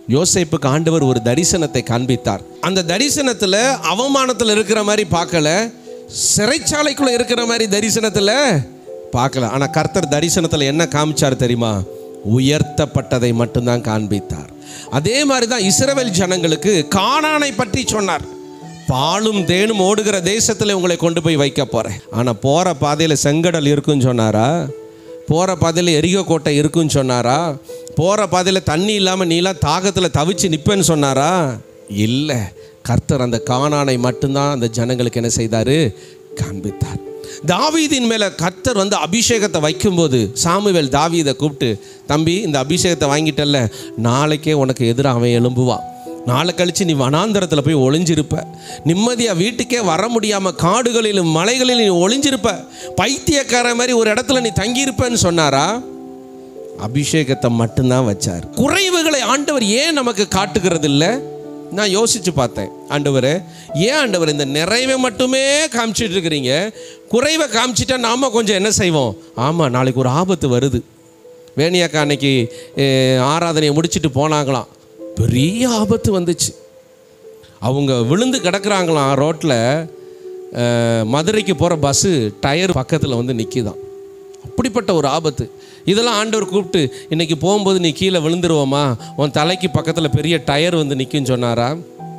யோசேப்புக்கு ஆண்டவர் ஒரு தரிசனத்தை காண்பித்தார் அந்த தரிசனத்தில் அவமானத்தில் இருக்கிற மாதிரி பார்க்கல சிறைச்சாலைக்குள்ள இருக்கிற மாதிரி தரிசனத்தில் பார்க்கல ஆனால் கர்த்தர் தரிசனத்தில் என்ன காமிச்சார் தெரியுமா உயர்த்தப்பட்டதை மட்டும்தான் காண்பித்தார் அதே மாதிரி தான் இஸ்ரவேல் ஜனங்களுக்கு கானானை பற்றி சொன்னார் பாலும் தேனும் ஓடுகிற தேசத்தில் உங்களை கொண்டு போய் வைக்க போகிறேன் ஆனால் போகிற பாதையில் செங்கடல் இருக்குன்னு சொன்னாரா போகிற பாதையில் எரிகோ கோட்டை இருக்குன்னு சொன்னாரா போகிற பாதையில் தண்ணி இல்லாமல் நீலாம் தாகத்தில் தவிச்சு நிற்பேன்னு சொன்னாரா இல்லை கர்த்தர் அந்த கானானை மட்டும்தான் அந்த ஜனங்களுக்கு என்ன செய்தார் காண்பித்தார் தாவீதின் மேலே கர்த்தர் வந்து அபிஷேகத்தை வைக்கும்போது சாமுவேல் தாவீதை கூப்பிட்டு தம்பி இந்த அபிஷேகத்தை வாங்கிட்டல்ல நாளைக்கே உனக்கு எதிராக அவன் எழும்புவான் நாளை கழிச்சு நீ வனாந்தரத்தில் போய் ஒளிஞ்சிருப்ப நிம்மதியாக வீட்டுக்கே வர முடியாமல் காடுகளிலும் மலைகளிலும் நீ ஒளிஞ்சிருப்ப பைத்தியக்கார மாதிரி ஒரு இடத்துல நீ தங்கியிருப்பேன்னு சொன்னாரா அபிஷேகத்தை மட்டும்தான் வச்சார் குறைவுகளை ஆண்டவர் ஏன் நமக்கு காட்டுகிறது இல்லை நான் யோசிச்சு பார்த்தேன் ஆண்டவரே ஏன் ஆண்டவர் இந்த நிறைவை மட்டுமே காமிச்சிட்டு இருக்கிறீங்க குறைவை காமிச்சிட்டா நாம கொஞ்சம் என்ன செய்வோம் ஆமாம் நாளைக்கு ஒரு ஆபத்து வருது வேணியாக்கா அன்னைக்கு அஹ், ஆராதனையை முடிச்சிட்டு போனாங்களாம் பெரிய ஆபத்து வந்துச்சு அவங்க விழுந்து கிடக்குறாங்களாம் ரோட்டில் மதுரைக்கு போகிற பஸ்ஸு டயர் பக்கத்தில் வந்து நிற்கிதான் அப்படிப்பட்ட ஒரு ஆபத்து இதெல்லாம் ஆண்டவர் கூப்பிட்டு இன்னைக்கு போகும்போது நீ கீழே விழுந்துருவோமா உன் தலைக்கு பக்கத்தில் பெரிய டயர் வந்து நிற்குன்னு சொன்னாரா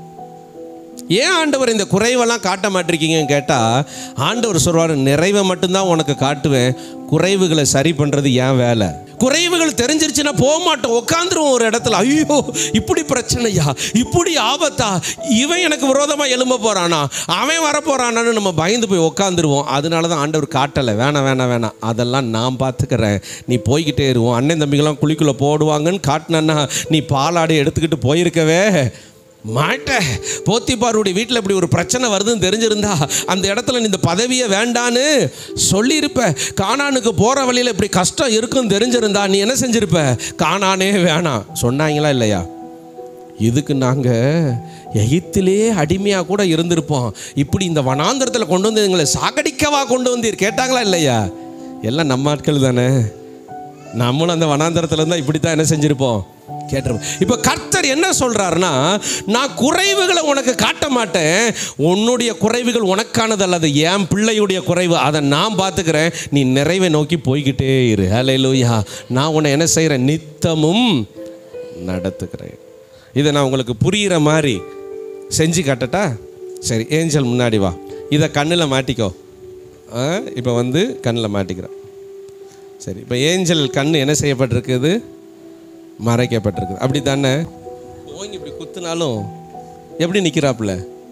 ஏன் ஆண்டவர் இந்த குறைவெல்லாம் காட்ட மாட்டிருக்கீங்கன்னு கேட்டால் ஆண்டவர் சொல்வார் நிறைவை மட்டும்தான் உனக்கு காட்டுவேன் குறைவுகளை சரி பண்ணுறது ஏன் வேலை குறைவுகள் தெரிஞ்சிருச்சுன்னா போக மாட்டோம் உட்காந்துருவோம் ஒரு இடத்துல ஐயோ இப்படி பிரச்சனையா இப்படி ஆபத்தா இவன் எனக்கு விரோதமாக எழும்ப போகிறானா அவன் வர போகிறானான்னு நம்ம பயந்து போய் உட்காந்துருவோம் அதனால தான் ஆண்டவர் காட்டலை வேணாம் வேணாம் வேணாம் அதெல்லாம் நான் பார்த்துக்கிறேன் நீ போய்கிட்டே இருவோம் அண்ணன் தம்பிகளாம் குழிக்குள்ளே போடுவாங்கன்னு காட்டினா நீ பாலாடை எடுத்துக்கிட்டு போயிருக்கவே மாட்ட போத்திப்பாருடைய வீட்டில் இப்படி ஒரு பிரச்சனை வருதுன்னு தெரிஞ்சிருந்தா அந்த இடத்துல நீ இந்த பதவியை வேண்டான்னு சொல்லியிருப்ப காணானுக்கு போகிற வழியில் இப்படி கஷ்டம் இருக்குன்னு தெரிஞ்சிருந்தா நீ என்ன செஞ்சிருப்ப காணானே வேணாம் சொன்னாங்களா இல்லையா இதுக்கு நாங்கள் எகிப்திலே அடிமையாக கூட இருந்திருப்போம் இப்படி இந்த வனாந்திரத்தில் கொண்டு வந்து எங்களை சாகடிக்கவா கொண்டு வந்தீர் கேட்டாங்களா இல்லையா எல்லாம் நம்ம ஆட்கள் தானே நம்மளும் அந்த வனாந்தரத்தில் இருந்தால் இப்படி தான் என்ன செஞ்சுருப்போம் கேட்டிருப்போம் இப்போ கர்த்தர் என்ன சொல்கிறாருன்னா நான் குறைவுகளை உனக்கு காட்ட மாட்டேன் உன்னுடைய குறைவுகள் உனக்கானது அல்லது என் பிள்ளையுடைய குறைவு அதை நான் பார்த்துக்கிறேன் நீ நிறைவை நோக்கி போய்கிட்டே இரு ஹalleluya நான் உன்னை என்ன செய்கிறேன் நித்தமும் நடத்துக்கிறேன் இதை நான் உங்களுக்கு புரிகிற மாதிரி செஞ்சு காட்டட்டா சரி ஏஞ்சல் முன்னாடி வா இதை கண்ணில் மாட்டிக்கோ இப்போ வந்து கண்ணில் மாட்டிக்கிறேன் சரி இப்போ ஏஞ்சல் கண் என்ன செய்யப்பட்டிருக்குது மறைக்கப்பட்டிருக்குது அப்படி தானே ஓங்கி இப்படி குத்துனாலும் எப்படி நிற்கிறாப்புல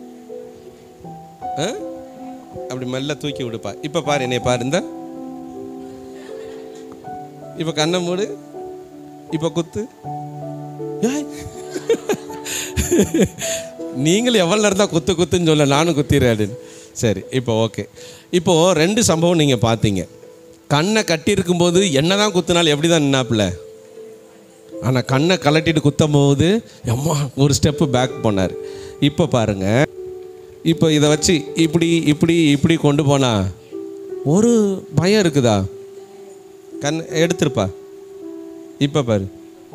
ஆ? அப்படி மெல்ல தூக்கி விடுப்பா இப்போ பாரு என்னைய பாரு இந்த இப்போ கண்ணை மூடு இப்போ குத்து ஏய். நீங்களும் எவ்வளோ நேரம் தான் குத்து குத்துன்னு சொல்ல நானும் குத்திடுறேன் அப்படின்னு சரி இப்போ ஓகே இப்போது ரெண்டு சம்பவம் நீங்கள் பார்த்தீங்க கண்ணை கட்டியிருக்கும்போது என்ன தான் குத்துனாலும் எப்படி தான் நின்னாப்புல ஆனால் கண்ணை கலட்டிட்டு குத்தும் போது அம்மா ஒரு ஸ்டெப்பு பேக் போனார் இப்போ பாருங்க இப்போ இதை வச்சு இப்படி இப்படி இப்படி கொண்டு போனா ஒரு பயம் இருக்குதா கண் எடுத்துருப்பா இப்போ பாரு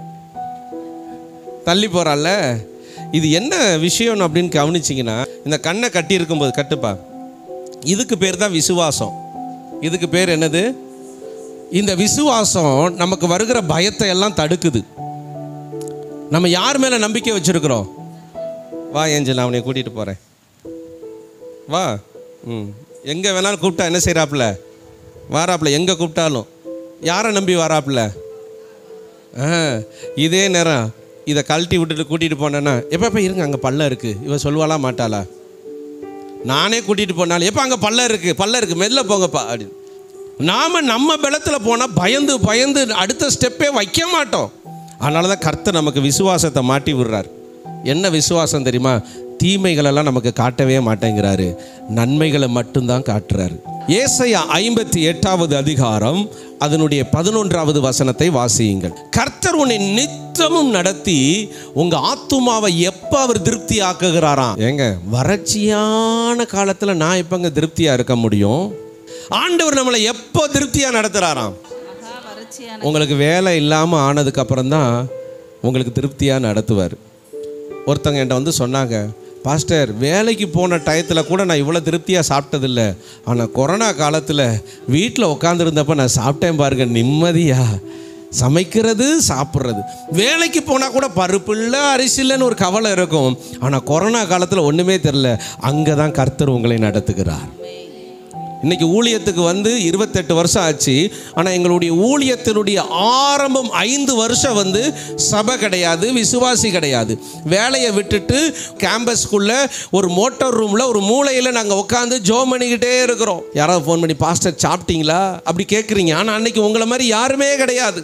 தள்ளி போகிறாள்ல இது என்ன விஷயம் அப்படின்னு கவனிச்சிங்கன்னா இந்த கண்ணை கட்டி இருக்கும்போது கட்டுப்பா இதுக்கு பேர் தான் விசுவாசம் இதுக்கு பேர் என்னது இந்த விசுவாசம் நமக்கு வருகிற பயத்தை எல்லாம் தடுக்குது நம்ம யார் மேலே நம்பிக்கை வச்சிருக்கிறோம் வா ஏஞ்சல் நான் அவனை கூட்டிகிட்டு போகிறேன் வா ம் எங்கே வேணாலும் கூப்பிட்டா என்ன செய்கிறாப்புல வாராப்புல எங்கே கூப்பிட்டாலும் யாரை நம்பி வாராப்புல ஆ இதே நேரம் இதை கழட்டி விட்டுட்டு கூட்டிகிட்டு போனேன்னா எப்போ எப்போ இருங்க அங்கே பள்ளம் இருக்குது இவ சொல்லுவாளா மாட்டாளா நானே கூட்டிகிட்டு போனாலும் எப்போ அங்கே பள்ளம் இருக்குது பள்ளம் இருக்குது மெல்ல போங்கப்பா அப்படின்னு நாம் நம்ம பலத்தில் போனால் பயந்து பயந்து அடுத்த ஸ்டெப்பே வைக்க மாட்டோம் அதனால தான் கர்த்தர் நமக்கு விசுவாசத்தை மாட்டி விடுறார் என்ன விசுவாசம் தெரியுமா தீமைகளெல்லாம் நமக்கு காட்டவே மாட்டேங்கிறாரு நன்மைகளை மட்டும்தான் காட்டுறாரு ஏசையா ஐம்பத்தி எட்டாவது அதிகாரம் அதனுடைய பதினொன்றாவது வசனத்தை வாசியுங்கள் கர்த்தர் உன்னை நித்தமும் நடத்தி உங்க ஆத்துமாவை எப்ப அவர் திருப்தி ஆக்குகிறாராம் ஏங்க வறட்சியான காலத்துல நான் எப்பங்க திருப்தியா இருக்க முடியும் ஆண்டவர் நம்மளை எப்போ திருப்தியா நடத்துறாராம் மகா வறட்சியான உங்களுக்கு வேலை இல்லாமல் ஆனதுக்கு அப்புறம் தான் உங்களுக்கு திருப்தியாக நடத்துவார் ஒருத்தங்க என்கிட்ட வந்து சொன்னாங்க பாஸ்டர் வேலைக்கு போன டயத்தில் கூட நான் இவ்வளோ திருப்தியாக சாப்பிட்டதில்ல ஆனால் கொரோனா காலத்தில் வீட்டில் உட்காந்துருந்தப்ப நான் சாப்பிட்டேன் பாருங்க நிம்மதியா சமைக்கிறது சாப்பிட்றது வேலைக்கு போனால் கூட பருப்பு இல்லை அரிசி இல்லைன்னு ஒரு கவலை இருக்கும் ஆனால் கொரோனா காலத்தில் ஒன்றுமே தெரில அங்கே தான் கர்த்தர் உங்களை நடத்துகிறார் இன்னைக்கு ஊழியத்துக்கு வந்து இருபத்தெட்டு வருஷம் ஆச்சு ஆனால் எங்களுடைய ஊழியத்தினுடைய ஆரம்பம் ஐந்து வருஷம் வந்து சபை கிடையாது விசுவாசி கிடையாது வேலையை விட்டுட்டு கேம்பஸ்க்குள்ளே ஒரு மோட்டார் ரூமில் ஒரு மூலையில் நாங்கள் உட்காந்து ஜோ பண்ணிக்கிட்டே இருக்கிறோம் யாராவது ஃபோன் பண்ணி பாஸ்டர் சாப்பிட்டீங்களா அப்படி கேட்குறீங்க ஆனால் அன்னைக்கு உங்களை மாதிரி யாருமே கிடையாது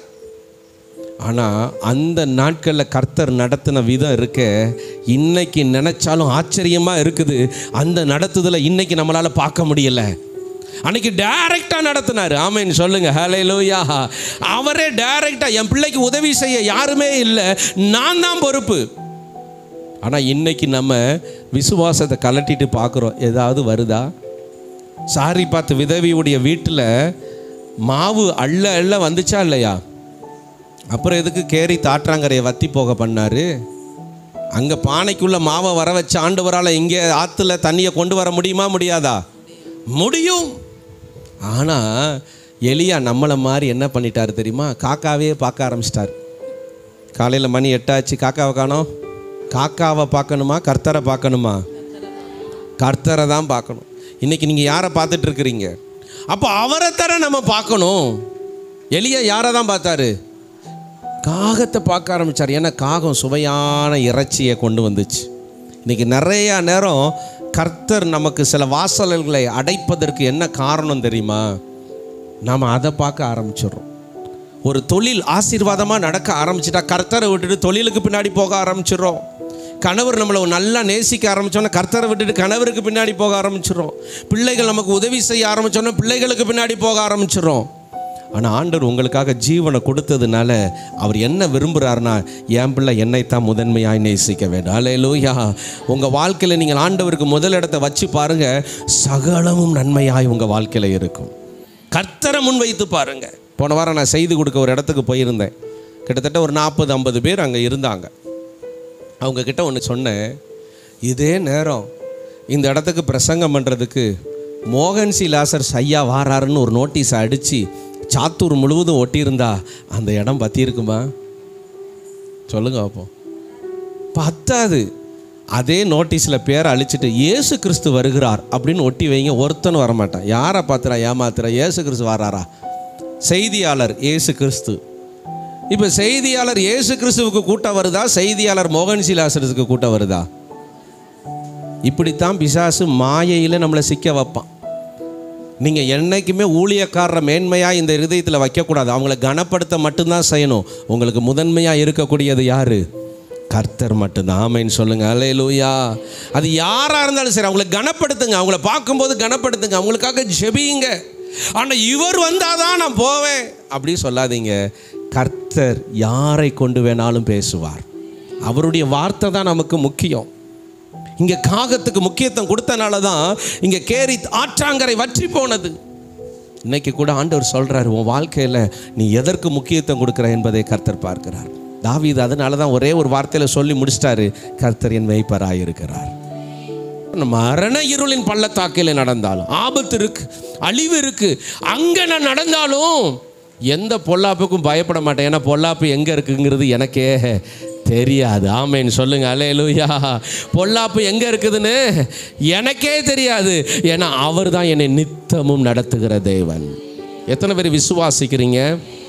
ஆனால் அந்த நாட்களில் கர்த்தர் நடத்தின விதம் இருக்க இன்னைக்கு நினைச்சாலும் ஆச்சரியமாக இருக்குது அந்த நடத்துதலை இன்னைக்கு நம்மளால் பார்க்க முடியல அன்னைக்கு டைரக்டாக நடத்தினார் ஆமேன்னு சொல்லுங்க ஹலே லூயா அவரே டைரக்டாக என் பிள்ளைக்கு உதவி செய்ய யாருமே இல்லை நான் தான் பொறுப்பு ஆனால் இன்னைக்கு நம்ம விசுவாசத்தை கலட்டிட்டு பார்க்குறோம் ஏதாவது வருதா சாரி பார்த்து விதவியுடைய வீட்டில் மாவு அள்ள அள்ள வந்துச்சா இல்லையா அப்புறம் எதுக்கு கேரி தாற்றாங்கரையை வத்தி போக பண்ணாரு அங்கே பானைக்குள்ள மாவை வர வச்ச ஆண்டவரால் இங்கே ஆற்றுல தண்ணியை கொண்டு வர முடியுமா முடியாதா முடியும் ஆனால் எலியா நம்மளை மாதிரி என்ன பண்ணிட்டாரு தெரியுமா காக்காவே பார்க்க ஆரம்பிச்சிட்டார் காலையில் மணி எட்டாச்சு காக்காவை காணோம் காக்காவை பார்க்கணுமா கர்த்தரை பார்க்கணுமா கர்த்தரை தான் பார்க்கணும் இன்னைக்கு நீங்கள் யாரை பார்த்துட்டு இருக்கிறீங்க அப்போ அவரை தர நம்ம பார்க்கணும் எலியா யாரை தான் பார்த்தாரு காகத்தை பார்க்க ஆரம்பித்தார் ஏன்னா காகம் சுவையான இறைச்சியை கொண்டு வந்துச்சு இன்றைக்கி நிறையா நேரம் கர்த்தர் நமக்கு சில வாசல்களை அடைப்பதற்கு என்ன காரணம் தெரியுமா நாம் அதை பார்க்க ஆரம்பிச்சிடுறோம் ஒரு தொழில் ஆசீர்வாதமாக நடக்க ஆரம்பிச்சிட்டா கர்த்தரை விட்டுட்டு தொழிலுக்கு பின்னாடி போக ஆரம்பிச்சிடுறோம் கணவர் நம்மளை நல்லா நேசிக்க ஆரம்பித்தோன்னா கர்த்தரை விட்டுட்டு கணவருக்கு பின்னாடி போக ஆரம்பிச்சிடுறோம் பிள்ளைகள் நமக்கு உதவி செய்ய ஆரம்பித்தோன்னா பிள்ளைகளுக்கு பின்னாடி போக ஆரம்பிச்சிடுறோம் ஆனால் ஆண்டவர் உங்களுக்காக ஜீவனை கொடுத்ததுனால அவர் என்ன விரும்புகிறாருன்னா என் பிள்ளை என்னைத்தான் முதன்மையாய் நேசிக்க வேண்டும் அலையலூயா உங்கள் வாழ்க்கையில் நீங்கள் ஆண்டவருக்கு முதல் இடத்தை வச்சு பாருங்க சகலமும் நன்மையாய் உங்கள் வாழ்க்கையில் இருக்கும் கர்த்தரை முன்வைத்து பாருங்க போன வாரம் நான் செய்து கொடுக்க ஒரு இடத்துக்கு போயிருந்தேன் கிட்டத்தட்ட ஒரு நாற்பது ஐம்பது பேர் அங்கே இருந்தாங்க அவங்க கிட்ட ஒன்று சொன்னேன் இதே நேரம் இந்த இடத்துக்கு பிரசங்கம் பண்ணுறதுக்கு மோகன் சி லாசர் ஐயா வாராருன்னு ஒரு நோட்டீஸ் அடித்து சாத்தூர் முழுவதும் ஒட்டியிருந்தா அந்த இடம் பற்றியிருக்குமா சொல்லுங்க பார்ப்போம் பத்தாது அதே நோட்டீஸில் பேரை அழிச்சிட்டு இயேசு கிறிஸ்து வருகிறார் அப்படின்னு ஒட்டி வைங்க ஒருத்தனும் வரமாட்டான் யாரை பார்த்துறா ஏமாத்துறா இயேசு கிறிஸ்து வராரா செய்தியாளர் இயேசு கிறிஸ்து இப்போ செய்தியாளர் இயேசு கிறிஸ்துவுக்கு கூட்டம் வருதா செய்தியாளர் மோகன் சிலாசருக்கு கூட்டம் வருதா இப்படித்தான் பிசாசு மாயையில் நம்மளை சிக்க வைப்பான் நீங்கள் என்னைக்குமே ஊழியக்காரரை மேன்மையாக இந்த இருதயத்தில் வைக்கக்கூடாது அவங்கள கனப்படுத்த மட்டும்தான் செய்யணும் உங்களுக்கு முதன்மையாக இருக்கக்கூடியது யார் கர்த்தர் மட்டும்தான் ஆமைன்னு சொல்லுங்க அலே லூயா அது யாராக இருந்தாலும் சரி அவங்கள கனப்படுத்துங்க அவங்கள பார்க்கும்போது கனப்படுத்துங்க அவங்களுக்காக ஜெபியுங்க ஆனால் இவர் வந்தாதான் நான் போவேன் அப்படி சொல்லாதீங்க கர்த்தர் யாரை கொண்டு வேணாலும் பேசுவார் அவருடைய வார்த்தை தான் நமக்கு முக்கியம் இங்கே காகத்துக்கு முக்கியத்துவம் கொடுத்தனால தான் இங்கே கேரி ஆற்றாங்கரை வற்றி போனது இன்னைக்கு கூட ஆண்டவர் சொல்றாரு உன் வாழ்க்கையில் நீ எதற்கு முக்கியத்துவம் கொடுக்குற என்பதை கர்த்தர் பார்க்கிறார் தாவீது அதனால தான் ஒரே ஒரு வார்த்தையில் சொல்லி முடிச்சிட்டாரு கர்த்தர் என் மெய்ப்பராய் இருக்கிறார் மரண இருளின் பள்ளத்தாக்கில் நடந்தாலும் ஆபத்து இருக்கு அழிவு இருக்கு அங்கே நான் நடந்தாலும் எந்த பொல்லாப்புக்கும் பயப்பட மாட்டேன் ஏன்னா பொல்லாப்பு எங்கே இருக்குங்கிறது எனக்கே தெரியாது ஆமேன்னு சொல்லுங்க அலே லூயா பொல்லாப்பு எங்கே இருக்குதுன்னு எனக்கே தெரியாது ஏன்னா அவர் தான் என்னை நித்தமும் நடத்துகிற தேவன் எத்தனை பேர் விசுவாசிக்கிறீங்க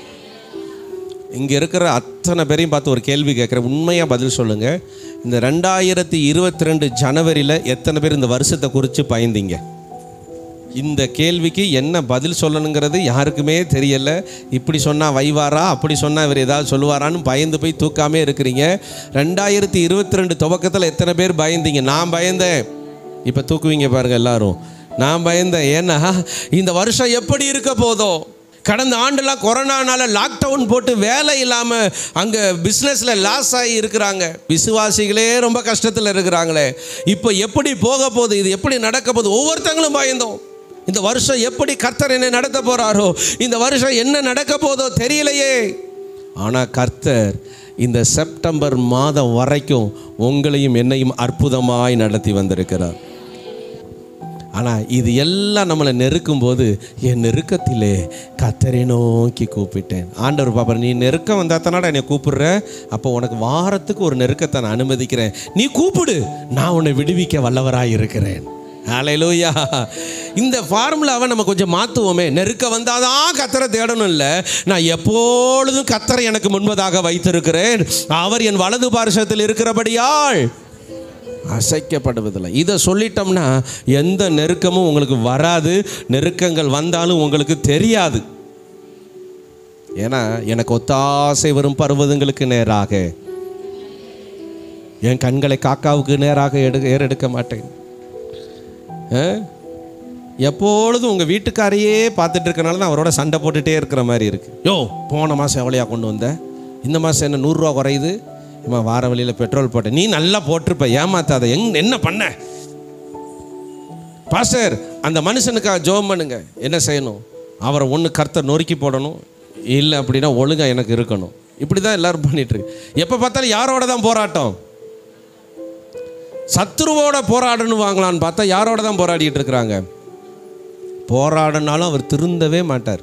இங்கே இருக்கிற அத்தனை பேரையும் பார்த்து ஒரு கேள்வி கேட்குறேன் உண்மையாக பதில் சொல்லுங்கள் இந்த ரெண்டாயிரத்தி இருபத்தி ரெண்டு ஜனவரியில் எத்தனை பேர் இந்த வருஷத்தை குறித்து பயந்தீங்க இந்த கேள்விக்கு என்ன பதில் சொல்லணுங்கிறது யாருக்குமே தெரியல இப்படி சொன்னால் வைவாரா அப்படி சொன்னால் இவர் ஏதாவது சொல்லுவாரான்னு பயந்து போய் தூக்காமே இருக்கிறீங்க ரெண்டாயிரத்தி இருபத்தி ரெண்டு துவக்கத்தில் எத்தனை பேர் பயந்தீங்க நான் பயந்தேன் இப்போ தூக்குவீங்க பாருங்க எல்லாரும் நான் பயந்தேன் ஏன்னா இந்த வருஷம் எப்படி இருக்க போதோ கடந்த ஆண்டுலாம் கொரோனானால லாக்டவுன் போட்டு வேலை இல்லாமல் அங்கே பிஸ்னஸில் லாஸ் ஆகி இருக்கிறாங்க விசுவாசிகளே ரொம்ப கஷ்டத்தில் இருக்கிறாங்களே இப்போ எப்படி போக போகுது இது எப்படி நடக்க போகுது ஒவ்வொருத்தங்களும் பயந்தோம் இந்த வருஷம் எப்படி கர்த்தர் என்னை நடத்த போகிறாரோ இந்த வருஷம் என்ன நடக்க போதோ தெரியலையே ஆனால் கர்த்தர் இந்த செப்டம்பர் மாதம் வரைக்கும் உங்களையும் என்னையும் அற்புதமாய் நடத்தி வந்திருக்கிறார் ஆனால் இது எல்லாம் நம்மளை நெருக்கும் போது என் நெருக்கத்திலே கத்தரை நோக்கி கூப்பிட்டேன் ஆண்டவர் பாப்பா நீ நெருக்கம் வந்தா தானடா என்னை கூப்பிடுற அப்போ உனக்கு வாரத்துக்கு ஒரு நெருக்கத்தை நான் அனுமதிக்கிறேன் நீ கூப்பிடு நான் உன்னை விடுவிக்க வல்லவராய் இருக்கிறேன் அலையிலூயா இந்த ஃபார்முலாவை நம்ம கொஞ்சம் மாற்றுவோமே நெருக்க வந்தாதான் கத்தரை தேடணும் இல்லை நான் எப்பொழுதும் கத்தரை எனக்கு முன்பதாக வைத்திருக்கிறேன் அவர் என் வலது பார்சத்தில் இருக்கிறபடியால் அசைக்கப்படுவதில்லை இதை சொல்லிட்டோம்னா எந்த நெருக்கமும் உங்களுக்கு வராது நெருக்கங்கள் வந்தாலும் உங்களுக்கு தெரியாது ஏன்னா எனக்கு ஒத்தாசை வரும் பருவதங்களுக்கு நேராக என் கண்களை காக்காவுக்கு நேராக எடு ஏறெடுக்க மாட்டேன் ஆ? எப்பொழுதும் உங்கள் வீட்டுக்காரையே பார்த்துட்டு இருக்கனால தான் அவரோட சண்டை போட்டுகிட்டே இருக்கிற மாதிரி இருக்கு யோ போன மாதம் எவ்வளையா கொண்டு வந்த இந்த மாதம் என்ன நூறுரூவா குறையுது இம்மா வார வழியில் பெட்ரோல் போட்டேன் நீ நல்லா போட்டிருப்ப ஏமாத்தாத எங் என்ன பண்ண பாஸ்டர் அந்த மனுஷனுக்காக ஜோம் பண்ணுங்க என்ன செய்யணும் அவரை ஒன்று கர்த்தர் நொறுக்கி போடணும் இல்லை அப்படின்னா ஒழுங்காக எனக்கு இருக்கணும் இப்படி தான் எல்லாரும் பண்ணிட்டு இருக்கு எப்போ பார்த்தாலும் யாரோட தான் போராட்டம் சத்துருவோட போராடணும் வாங்கலான்னு பார்த்தா யாரோட தான் போராடிட்டு இருக்கிறாங்க போராடினாலும் அவர் திருந்தவே மாட்டார்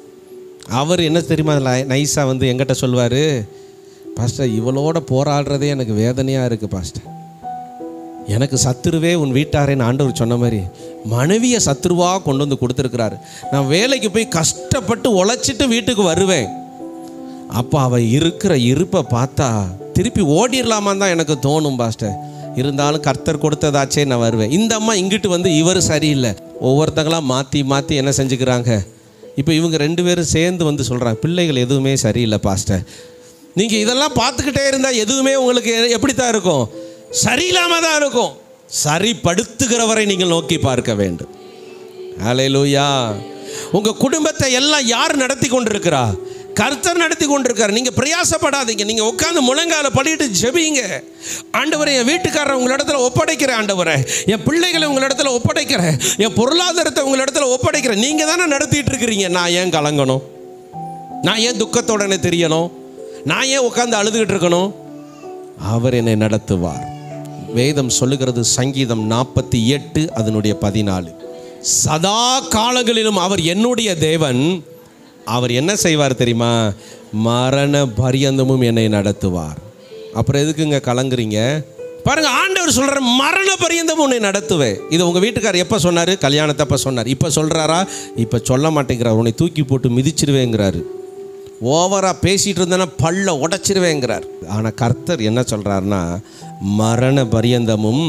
அவர் என்ன தெரியுமா நைஸாக வந்து எங்கிட்ட சொல்வார் பாஸ்டர் இவளோட போராடுறதே எனக்கு வேதனையாக இருக்குது பாஸ்டர் எனக்கு சத்துருவே உன் வீட்டாரேன்னு ஆண்டவர் சொன்ன மாதிரி மனைவியை சத்துருவாக கொண்டு வந்து கொடுத்துருக்கிறாரு நான் வேலைக்கு போய் கஷ்டப்பட்டு உழைச்சிட்டு வீட்டுக்கு வருவேன் அப்போ அவள் இருக்கிற இருப்பை பார்த்தா திருப்பி ஓடிடலாமான்னு தான் எனக்கு தோணும் பாஸ்டர் இருந்தாலும் கர்த்தர் கொடுத்ததாச்சே நான் வருவேன் இந்த அம்மா இங்கிட்டு வந்து இவர் சரியில்லை ஒவ்வொருத்தங்களா மாற்றி மாற்றி என்ன செஞ்சுக்கிறாங்க இப்போ இவங்க ரெண்டு பேரும் சேர்ந்து வந்து சொல்கிறாங்க பிள்ளைகள் எதுவுமே சரியில்லை பாஸ்டர் நீங்கள் இதெல்லாம் பார்த்துக்கிட்டே இருந்தால் எதுவுமே உங்களுக்கு எப்படி தான் இருக்கும் சரியில்லாமல் தான் இருக்கும் சரிப்படுத்துகிறவரை நீங்கள் நோக்கி பார்க்க வேண்டும் ஹalleluya உங்க குடும்பத்தை எல்லாம் யார் நடத்தி கொண்டிருக்கிறா கர்த்தர் நடத்தி கொண்டிருக்கார் நீங்க பிரயாசப்படாதீங்க நீங்க உட்காந்து முழங்கால படிட்டு ஜெபிங்க ஆண்டவரை என் வீட்டுக்காரரை உங்களிடத்துல ஒப்படைக்கிறேன் ஆண்டவரை என் பிள்ளைகளை உங்களிடத்துல ஒப்படைக்கிறேன் என் பொருளாதாரத்தை உங்களிடத்துல ஒப்படைக்கிறேன் நீங்க தானே நடத்திட்டு இருக்கிறீங்க நான் ஏன் கலங்கணும் நான் ஏன் துக்கத்தோடனே தெரியணும் நான் ஏன் உட்காந்து அழுதுகிட்டு இருக்கணும் அவர் என்னை நடத்துவார் வேதம் சொல்லுகிறது சங்கீதம் நாற்பத்தி எட்டு அதனுடைய பதினாலு சதா காலங்களிலும் அவர் என்னுடைய தேவன் அவர் என்ன செய்வார் தெரியுமா மரண பரியந்தமும் என்னை நடத்துவார் அப்புறம் எதுக்குங்க கலங்குறீங்க பாருங்க ஆண்டவர் சொல்ற மரண பரியந்தமும் உன்னை நடத்துவேன் இது உங்க வீட்டுக்காரர் எப்போ சொன்னாரு கல்யாணத்தப்ப சொன்னார் இப்போ சொல்றாரா இப்போ சொல்ல மாட்டேங்கிறார் உன்னை தூக்கி போட்டு மிதிச்சிருவேங்கிறாரு ஓவராக பேசிகிட்டு இருந்தேன்னா பல்ல உடைச்சிருவேங்கிறார் ஆனால் கர்த்தர் என்ன சொல்கிறாருன்னா மரண பரியந்தமும்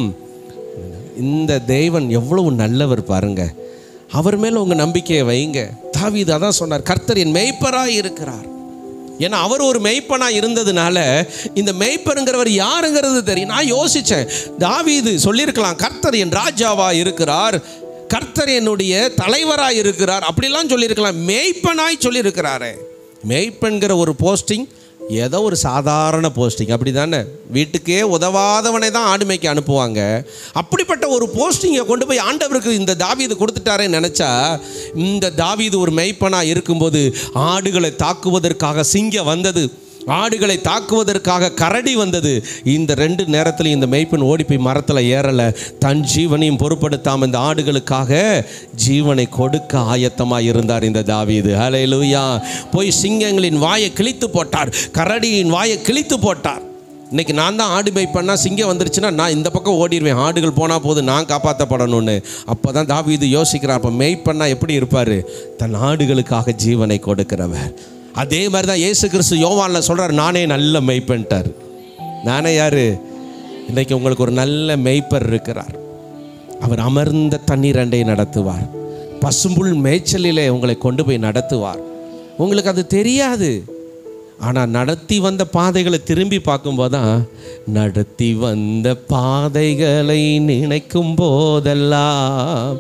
இந்த தேவன் எவ்வளவு நல்லவர் பாருங்க அவர் மேலே உங்கள் நம்பிக்கையை வைங்க தாவீது அதான் சொன்னார் கர்த்தர் என் மெய்ப்பராக இருக்கிறார் ஏன்னா அவர் ஒரு மெய்ப்பனாக இருந்ததுனால இந்த மெய்ப்பருங்கிறவர் யாருங்கிறது தெரியும் நான் யோசித்தேன் தாவீது சொல்லியிருக்கலாம் கர்த்தர் என் ராஜாவாக இருக்கிறார் கர்த்தர் என்னுடைய தலைவராக இருக்கிறார் அப்படிலாம் சொல்லியிருக்கலாம் மெய்ப்பனாய் சொல்லியிருக்கிறாரே மெய்ப்பெண்கிற ஒரு போஸ்டிங் ஏதோ ஒரு சாதாரண போஸ்டிங் அப்படி தானே வீட்டுக்கே உதவாதவனை தான் ஆடுமைக்கு அனுப்புவாங்க அப்படிப்பட்ட ஒரு போஸ்டிங்கை கொண்டு போய் ஆண்டவருக்கு இந்த தாவீது கொடுத்துட்டாரேன்னு நினச்சா இந்த தாவீது ஒரு மெய்ப்பனாக இருக்கும்போது ஆடுகளை தாக்குவதற்காக சிங்கம் வந்தது ஆடுகளை தாக்குவதற்காக கரடி வந்தது இந்த ரெண்டு நேரத்தில் இந்த மெய்ப்பெண் ஓடி போய் மரத்தில் ஏறலை தன் ஜீவனையும் பொருட்படுத்தாமல் இந்த ஆடுகளுக்காக ஜீவனை கொடுக்க ஆயத்தமாக இருந்தார் இந்த தாவீது ஹalleluya போய் சிங்கங்களின் வாயை கிழித்து போட்டார் கரடியின் வாயை கிழித்து போட்டார் இன்னைக்கு நான் தான் ஆடு மேய்ப்பண்ணா சிங்கம் வந்துருச்சுன்னா நான் இந்த பக்கம் ஓடிடுவேன் ஆடுகள் போனால் போது நான் காப்பாற்றப்படணும்னு அப்போ தான் தாவீது யோசிக்கிறார் அப்போ மேய்ப்பண்ணா எப்படி இருப்பார் தன் ஆடுகளுக்காக ஜீவனை கொடுக்கிறவர் அதே மாதிரி தான் இயேசு கிறிஸ்து யோவானில் சொல்கிறார் நானே நல்ல மெய்ப்பன்ட்டார் நானே யார் இன்னைக்கு உங்களுக்கு ஒரு நல்ல மெய்ப்பர் இருக்கிறார் அவர் அமர்ந்த தண்ணீர் அண்டை நடத்துவார் பசும்புல் மேய்ச்சலிலே உங்களை கொண்டு போய் நடத்துவார் உங்களுக்கு அது தெரியாது ஆனால் நடத்தி வந்த பாதைகளை திரும்பி பார்க்கும்போது தான் நடத்தி வந்த பாதைகளை நினைக்கும் போதெல்லாம்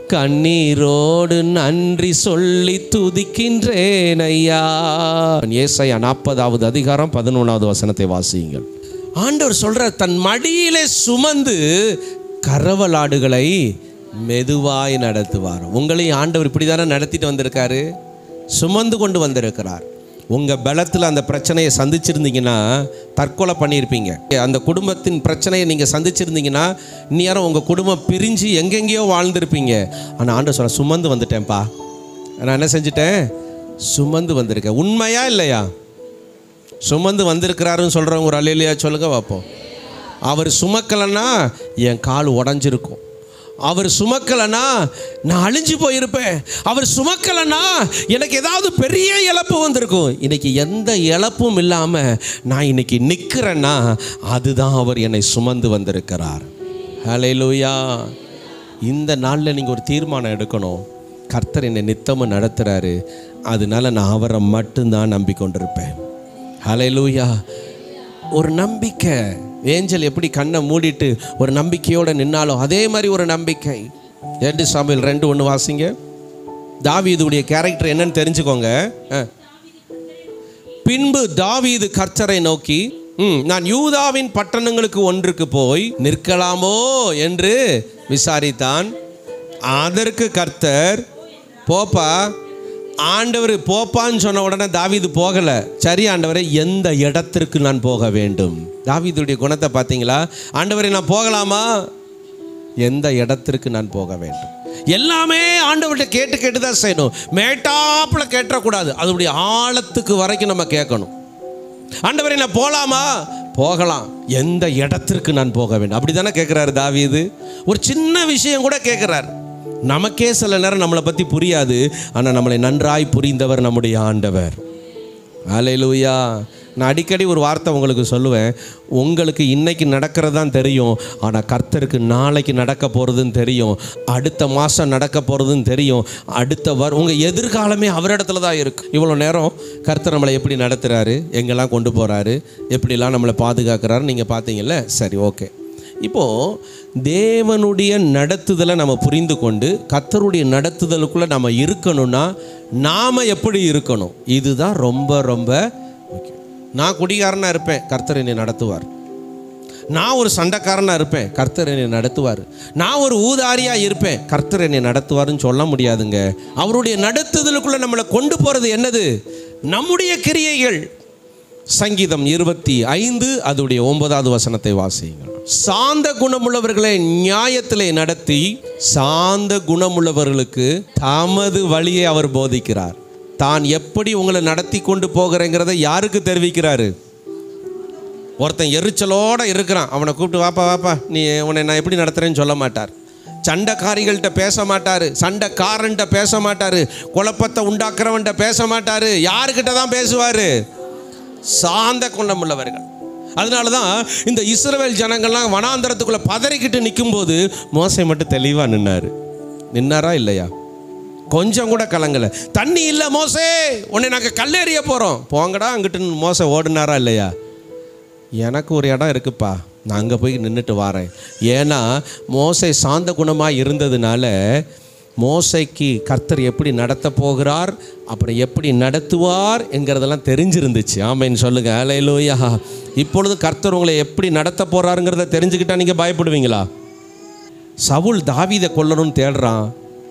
கண்ணீரோடு நன்றி சொல்லி துதிக்கின்றேன் ஐயா ஏசையா நாற்பதாவது அதிகாரம் பதினொன்றாவது வசனத்தை வாசியுங்கள் ஆண்டவர் சொல்ற தன் மடியிலே சுமந்து கரவலாடுகளை மெதுவாய் நடத்துவார் உங்களையும் ஆண்டவர் இப்படி தானே நடத்திட்டு வந்திருக்காரு சுமந்து கொண்டு வந்திருக்கிறார் உங்கள் பலத்தில் அந்த பிரச்சனையை சந்திச்சிருந்தீங்கன்னா தற்கொலை பண்ணியிருப்பீங்க அந்த குடும்பத்தின் பிரச்சனையை நீங்கள் சந்திச்சிருந்தீங்கன்னா இந்நேரம் உங்கள் குடும்பம் பிரிஞ்சு எங்கெங்கேயோ வாழ்ந்திருப்பீங்க ஆனால் ஆண்டு சொல்ல சுமந்து வந்துட்டேன்ப்பா நான் என்ன செஞ்சிட்டேன் சுமந்து வந்திருக்கேன் உண்மையா இல்லையா சுமந்து வந்திருக்கிறாருன்னு சொல்கிறவங்க ஒரு அலையிலையா சொல்லுங்க பார்ப்போம் அவர் சுமக்கலைன்னா என் கால் உடஞ்சிருக்கும் அவர் சுமக்கலைன்னா நான் அழிஞ்சு போயிருப்பேன் அவர் சுமக்கலைன்னா எனக்கு ஏதாவது பெரிய இழப்பு வந்திருக்கும் இன்னைக்கு எந்த இழப்பும் இல்லாமல் நான் இன்னைக்கு நிற்கிறேன்னா அதுதான் அவர் என்னை சுமந்து வந்திருக்கிறார் ஹalleluya இந்த நாளில் நீங்கள் ஒரு தீர்மானம் எடுக்கணும் கர்த்தர் என்னை நித்தமும் நடத்துகிறாரு அதனால நான் அவரை மட்டும்தான் நம்பிக்கொண்டிருப்பேன் ஹalleluya ஒரு நம்பிக்கை ஏஞ்சல் எப்படி கண்ணை மூடிட்டு ஒரு நம்பிக்கையோடு நின்னாலும் அதே மாதிரி ஒரு நம்பிக்கை ரெண்டு சாமியில் ரெண்டு ஒன்று வாசிங்க தாவீதுடைய கேரக்டர் என்னன்னு தெரிஞ்சுக்கோங்க ஆ. பின்பு தாவீது கர்த்தரை நோக்கி ம், நான் யூதாவின் பட்டணங்களுக்கு ஒன்றுக்கு போய் நிற்கலாமோ என்று விசாரித்தான் அதற்கு கர்த்தர் போப்பா ஆண்டவர் போப்பான்னு சொன்ன உடனே தாவீது போகலை சரி ஆண்டவரே எந்த இடத்திற்கு நான் போக வேண்டும் தாவீதுடைய குணத்தை பார்த்தீங்களா ஆண்டவரே நான் போகலாமா எந்த இடத்திற்கு நான் போக வேண்டும் எல்லாமே ஆண்டவர்கிட்ட கேட்டு கேட்டு தான் செய்யணும் மேட்டாப்பில் கேட்டக்கூடாது அதனுடைய ஆழத்துக்கு வரைக்கும் நம்ம கேட்கணும் ஆண்டவரே நான் போகலாமா போகலாம் எந்த இடத்திற்கு நான் போக வேண்டும் அப்படி தானே கேட்குறாரு தாவீது ஒரு சின்ன விஷயம் கூட கேட்குறாரு நமக்கே சில நேரம் நம்மளை பற்றி புரியாது ஆனால் நம்மளை நன்றாய் புரிந்தவர் நம்முடைய ஆண்டவர் அலையிலூயா நான் அடிக்கடி ஒரு வார்த்தை உங்களுக்கு சொல்லுவேன் உங்களுக்கு இன்னைக்கு நடக்கிறது தான் தெரியும் ஆனால் கர்த்தருக்கு நாளைக்கு நடக்க போகிறதுன்னு தெரியும் அடுத்த மாதம் நடக்க போகிறதுன்னு தெரியும் அடுத்த வர் உங்கள் எதிர்காலமே அவரிடத்துல தான் இருக்கு இவ்வளோ நேரம் கர்த்தர் நம்மளை எப்படி நடத்துகிறாரு எங்கெல்லாம் கொண்டு போகிறாரு எப்படிலாம் நம்மளை பாதுகாக்கிறாரு நீங்கள் பார்த்தீங்கல்ல சரி ஓகே இப்போது தேவனுடைய நடத்துதலை நம்ம புரிந்து கொண்டு கர்த்தருடைய நடத்துதலுக்குள்ளே நம்ம இருக்கணும்னா நாம் எப்படி இருக்கணும் இதுதான் ரொம்ப ரொம்ப முக்கியம் நான் குடிகாரனாக இருப்பேன் கர்த்தர் என்னை நடத்துவார் நான் ஒரு சண்டைக்காரனாக இருப்பேன் கர்த்தர் என்னை நடத்துவார் நான் ஒரு ஊதாரியாக இருப்பேன் கர்த்தர் என்னை நடத்துவாருன்னு சொல்ல முடியாதுங்க அவருடைய நடத்துதலுக்குள்ளே நம்மளை கொண்டு போகிறது என்னது நம்முடைய கிரியைகள் சங்கீதம் இருபத்தி ஐந்து அதோடைய ஒன்பதாவது வசனத்தை வாசியுங்கள் சாந்த குணமுள்ளவர்களை நியாயத்திலே நடத்தி சாந்த குணமுள்ளவர்களுக்கு தமது வழியை அவர் போதிக்கிறார் தான் எப்படி உங்களை நடத்தி கொண்டு போகிறேங்கிறத யாருக்கு தெரிவிக்கிறாரு ஒருத்தன் எரிச்சலோட இருக்கிறான் அவனை கூப்பிட்டு வாப்பா வாப்பா நீ உன்னை நான் எப்படி நடத்துறேன்னு சொல்ல மாட்டார் சண்டைக்காரிகள்கிட்ட பேச மாட்டார் சண்டைக்காரன்ட்ட பேச மாட்டார் குழப்பத்தை உண்டாக்குறவன்ட்ட பேச மாட்டார் யாருக்கிட்ட தான் பேசுவார் சாந்த குணமுள்ளவர்கள் அதனால தான் இந்த இஸ்ரவேல் ஜனங்கள்லாம் வனாந்தரத்துக்குள்ளே பதறிக்கிட்டு நிற்கும்போது மோசை மட்டும் தெளிவாக நின்னார் நின்னாரா இல்லையா கொஞ்சம் கூட கலங்கலை தண்ணி இல்லை மோசே உன்னை நாங்கள் கல்லேறிய போகிறோம் போங்கடா அங்கிட்டு மோசை ஓடுனாரா இல்லையா எனக்கு ஒரு இடம் இருக்குப்பா நான் அங்கே போய் நின்றுட்டு வரேன் ஏன்னா மோசை சாந்த குணமாக இருந்ததுனால மோசைக்கு கர்த்தர் எப்படி நடத்த போகிறார் அப்புறம் எப்படி நடத்துவார் என்கிறதெல்லாம் தெரிஞ்சிருந்துச்சு ஆமைன்னு சொல்லுங்க அலையிலோயா இப்பொழுது கர்த்தர் உங்களை எப்படி நடத்த போகிறாருங்கிறத தெரிஞ்சுக்கிட்டா நீங்கள் பயப்படுவீங்களா சவுல் தாவீதை கொல்லணும்னு தேடுறான்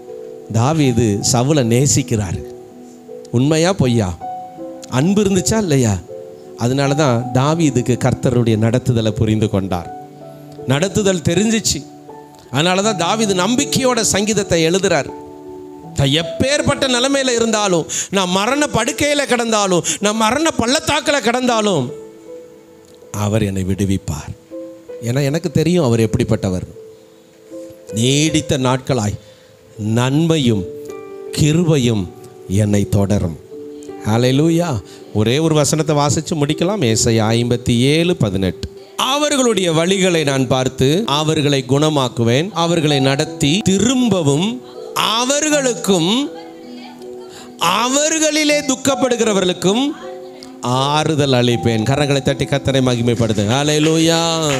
தாவீது சவுலை நேசிக்கிறாரு உண்மையா பொய்யா அன்பு இருந்துச்சா இல்லையா அதனால தான் தாவீதுக்கு கர்த்தருடைய நடத்துதலை புரிந்து கொண்டார் நடத்துதல் தெரிஞ்சிச்சு அதனால தான் தாவீது நம்பிக்கையோட சங்கீதத்தை எழுதுறார் நான் எப்பேற்பட்ட நிலைமையில் இருந்தாலும் நான் மரண படுக்கையில் கிடந்தாலும் நான் மரண பள்ளத்தாக்கில் கிடந்தாலும் அவர் என்னை விடுவிப்பார் ஏன்னா எனக்கு தெரியும் அவர் எப்படிப்பட்டவர் நீடித்த நாட்களாய் நன்மையும் கிருபையும் என்னை தொடரும் ஹalleluya ஒரே ஒரு வசனத்தை வாசித்து முடிக்கலாம் ஏசை ஐம்பத்தி ஏழு பதினெட்டு அவர்களுடைய வழிகளை நான் பார்த்து அவர்களை குணமாக்குவேன் அவர்களை நடத்தி திரும்பவும் அவர்களுக்கும் அவர்களிலே துக்கப்படுகிறவர்களுக்கும் ஆறுதல் அளிப்பேன் கரங்களை தட்டி கத்தனை மகிமைப்படுது ஹalleluya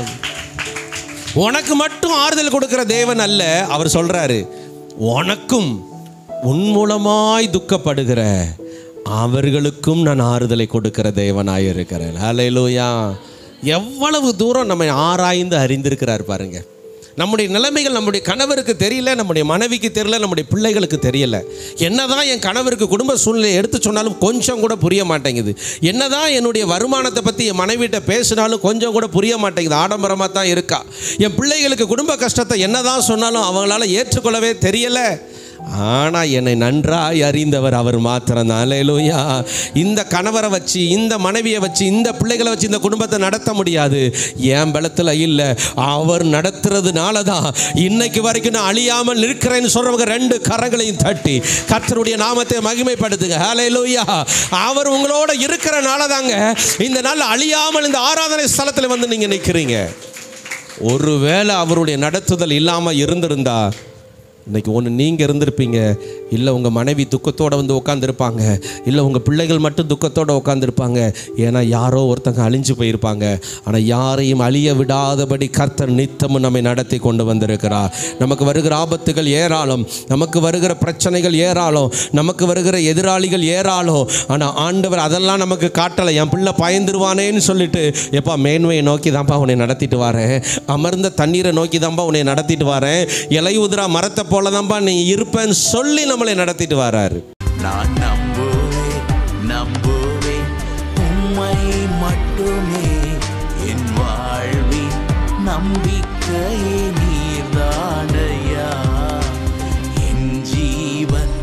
உனக்கு மட்டும் ஆறுதல் கொடுக்கிற தேவன் அல்ல அவர் சொல்றாரு உனக்கும் உன் மூலமாய் துக்கப்படுகிற அவர்களுக்கும் நான் ஆறுதலை கொடுக்கிற தேவனாய் இருக்கிறேன் ஹalleluya எவ்வளவு தூரம் நம்மை ஆராய்ந்து அறிந்திருக்கிறார் பாருங்க நம்முடைய நிலைமைகள் நம்முடைய கணவருக்கு தெரியல நம்முடைய மனைவிக்கு தெரியல நம்முடைய பிள்ளைகளுக்கு தெரியல என்னதான் என் கணவருக்கு குடும்ப சூழ்நிலையை எடுத்து சொன்னாலும் கொஞ்சம் கூட புரிய மாட்டேங்குது என்னதான் என்னுடைய வருமானத்தை பற்றி என் மனைவிட்ட பேசினாலும் கொஞ்சம் கூட புரிய மாட்டேங்குது ஆடம்பரமாக தான் இருக்கா என் பிள்ளைகளுக்கு குடும்ப கஷ்டத்தை என்னதான் சொன்னாலும் அவங்களால ஏற்றுக்கொள்ளவே தெரியல ஆனால் என்னை நன்றாய் அறிந்தவர் அவர் மாத்திரம் அலையலூயா இந்த கணவரை வச்சு இந்த மனைவியை வச்சு இந்த பிள்ளைகளை வச்சு இந்த குடும்பத்தை நடத்த முடியாது என் பலத்தில் இல்லை அவர் நடத்துறதுனால தான் இன்னைக்கு வரைக்கும் நான் அழியாமல் நிற்கிறேன்னு சொல்றவங்க ரெண்டு கரங்களையும் தட்டி கர்த்தருடைய நாமத்தை மகிமைப்படுத்துங்க ஹalleluya அவர் உங்களோட இருக்கிறனால தாங்க இந்த நாள் அழியாமல் இந்த ஆராதனை ஸ்தலத்தில் வந்து நீங்கள் நிற்கிறீங்க ஒருவேளை அவருடைய நடத்துதல் இல்லாமல் இருந்திருந்தா இன்னைக்கு ஒன்று நீங்கள் இருந்திருப்பீங்க இல்லை உங்கள் மனைவி துக்கத்தோடு வந்து உட்காந்துருப்பாங்க இல்லை உங்கள் பிள்ளைகள் மட்டும் துக்கத்தோடு உட்காந்துருப்பாங்க ஏன்னா யாரோ ஒருத்தங்க அழிஞ்சு போயிருப்பாங்க ஆனால் யாரையும் அழிய விடாதபடி கர்த்தர் நித்தமும் நம்மை நடத்தி கொண்டு வந்திருக்கிறார் நமக்கு வருகிற ஆபத்துகள் ஏராளம் நமக்கு வருகிற பிரச்சனைகள் ஏராளம் நமக்கு வருகிற எதிராளிகள் ஏராளம் ஆனால் ஆண்டவர் அதெல்லாம் நமக்கு காட்டலை என் பிள்ளை பயந்துருவானேன்னு சொல்லிட்டு எப்பா மேன்மையை நோக்கி தான்ப்பா உன்னை நடத்திட்டு வரேன் அமர்ந்த தண்ணீரை நோக்கி தான்ப்பா உன்னை நடத்திட்டு வரேன் இலையுதிரா மரத்தை போல தான்ப்பா நீ இருப்பேன்னு சொல்லி நம்மளை நடத்திட்டு வராரு நான் நம்புவேன் நம்புவேன் உம்மை மட்டுமே என் வாழ்வின் நம்பிக்கையே நீர்தானையா என் ஜீவன்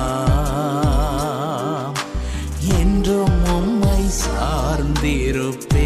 நாட்களெல்லாம் என்றும் உம்மை சார்ந்திருப்பேன்